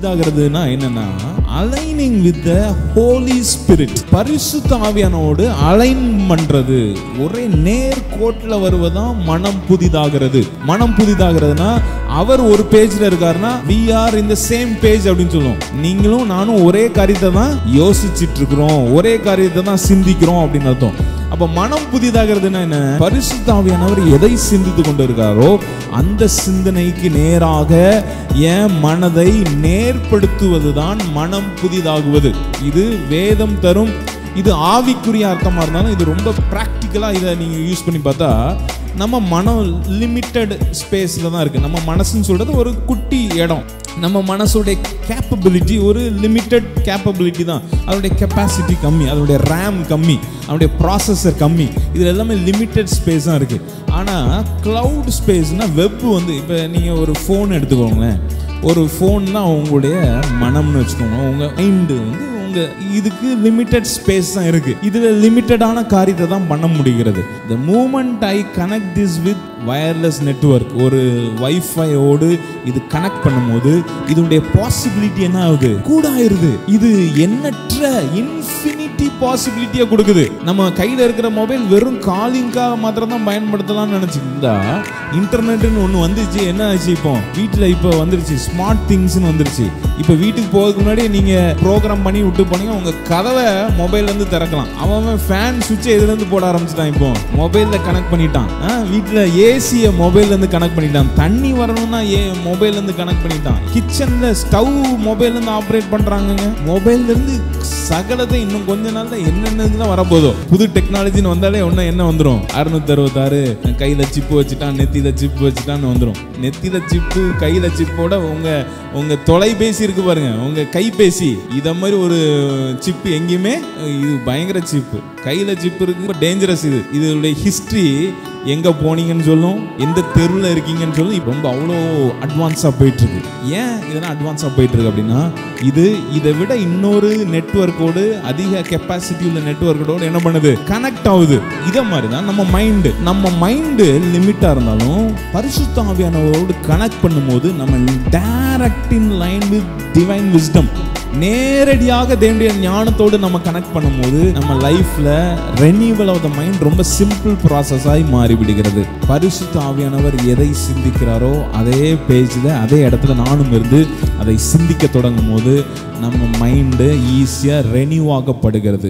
புதிதாகிறதுனா என்னன்னா aligning with the holy spirit பரிசுத்த ஆவியானோடு அலைன் பண்றது ஒரே நேர் கோட்ல வருவதான் மனம் புதிதாகிறது மனம் புதிதாகிறதுனா அவர் ஒரு பேஜ்ல இருக்காருன்னா வி ஆர் இந்த சேம் பேஜ் அப்படின்னு சொல்லுவோம் நீங்களும் நானும் ஒரே காரியத்தை தான் யோசிச்சுட்டு இருக்கிறோம் ஒரே காரியத்தை தான் சிந்திக்கிறோம் அப்படின்னு அர்த்தம் அப்ப மனம் புதிதாகிறதுனா என்ன பரிசுத்த ஆவியானவர் எதை சிந்தித்து கொண்டு இருக்காரோ அந்த சிந்தனைக்கு நேராக என் மனதை நேர்படுத்துவதுதான் மனம் புதிதாகுவது இது வேதம் தரும் இது ஆவிக்குரிய அர்த்தமா இருந்தாலும் இது ரொம்ப ப்ராக்டிக்கலா இதை நீங்க யூஸ் பண்ணி பார்த்தா நம்ம மனம் லிமிட்டட் ஸ்பேஸில் தான் இருக்குது நம்ம மனசுன்னு சொல்கிறது ஒரு குட்டி இடம் நம்ம மனசுடைய கேப்பபிலிட்டி ஒரு லிமிட்டட் கேப்பபிலிட்டி தான் அதோடைய கெப்பாசிட்டி கம்மி அதோடைய ரேம் கம்மி அதோடைய ப்ராசஸர் கம்மி இதில் எல்லாமே லிமிட்டட் ஸ்பேஸ் தான் இருக்குது ஆனால் க்ளவுட் ஸ்பேஸ்னால் வெப் வந்து இப்போ நீங்கள் ஒரு ஃபோன் எடுத்துக்கோங்களேன் ஒரு ஃபோன் தான் உங்களுடைய மனம்னு வச்சுக்கோங்க உங்கள் மைண்டு வந்து உங்க இதுக்கு லிமிட்டட் ஸ்பேஸ் தான் இருக்கு இதுல லிமிட்டடான காரியத்தை தான் பண்ண முடிகிறது the moment I connect this with wireless network ஒரு வைஃபையோடு இது கனெக்ட் பண்ணும்போது இதனுடைய பாசிபிலிட்டி என்ன ஆகுது கூட ஆயிருது இது எண்ணற்ற இன்ஃபினிட்டி பாசிபிலிட்டியை கொடுக்குது நம்ம கையில இருக்கிற மொபைல் வெறும் காலிங்காக மாத்திரம் தான் பயன்படுத்தலாம்னு நினைச்சிருந்தா இன்டர்நெட்னு ஒன்று வந்துச்சு என்ன ஆச்சு இப்போ வீட்டில் இப்போ வந்துருச்சு ஸ்மார்ட் திங்ஸ்னு வந்துருச்சு இப்போ வீட்டுக்கு போகிறதுக்கு முன்னாடி நீங்கள் ப்ரோக்ராம் பண்ணி விட்டு போனீங்க உங்கள் கதவை மொபைல்லேருந்து திறக்கலாம் அவன் ஃபேன் சுவிட்சை இதுலேருந்து போட ஆரம்பிச்சிட்டான் இப்போ மொபைலில் கனெக்ட் பண்ணிட்டான் வீட்டில் ஏசியை மொபைல்லேருந்து கனெக்ட் பண்ணிட்டான் தண்ணி வரணும்னா ஏ மொபைல்லேருந்து கனெக்ட் பண்ணிட்டான் கிச்சனில் ஸ்டவ் மொபைல்லேருந்து ஆப்ரேட் பண்ணுறாங்கங்க மொபைல்லேருந்து சகலத்தை இன்னும் கொஞ்ச நாள்ல என்னென்னதுலாம் வரப்போதோ புது டெக்னாலஜின்னு வந்தாலே ஒன்றும் என்ன வந்துடும் அறுநூத்தி அறுபத்தாறு கையில சிப்பு வச்சுட்டான் நெத்தியில சிப்பு வச்சுட்டான்னு வந்துடும் நெத்தியில சிப்பு கையில சிப்போட உங்க உங்க தொலைபேசி இருக்கு பாருங்க உங்க கைபேசி இத மாதிரி ஒரு சிப்பு எங்கேயுமே இது பயங்கர சிப்பு கையில சிப்பு இருக்கு டேஞ்சரஸ் இது இதனுடைய ஹிஸ்டரி எங்க போனீங்கன்னு சொல்லும் எந்த தெருவில் இருக்கீங்கன்னு சொல்லும் இப்போ ரொம்ப அவ்வளோ அட்வான்ஸாக போயிட்டு இருக்கு ஏன் இதெல்லாம் அட்வான்ஸாக போயிட்டு இருக்கு அப்படின்னா இது இதை விட இன்னொரு நெட்வொர்க்கோடு அதிக கெப்பாசிட்டி உள்ள நெட்வொர்க்கோடு என்ன பண்ணுது கனெக்ட் ஆகுது இதை மாதிரி தான் நம்ம மைண்டு நம்ம மைண்டு லிமிட்டாக இருந்தாலும் பரிசுத்த ஆவியானவரோடு கனெக்ட் பண்ணும்போது நம்ம direct in line with divine wisdom நேரடியாக தேவனுடைய ஞானத்தோடு நம்ம கனெக்ட் பண்ணும்போது நம்ம லைஃப்ல ரெனியூவல் ஆஃப் த மைண்ட் ரொம்ப சிம்பிள் ப்ராசஸாய் மாறிவிடுகிறது பரிசுத்த ஆவியானவர் எதை சிந்திக்கிறாரோ அதே பேஜில் அதே இடத்துல நானும் இருந்து அதை சிந்திக்க தொடங்கும் போது நம்ம மைண்டு ஈஸியாக ரெனியூ ஆகப்படுகிறது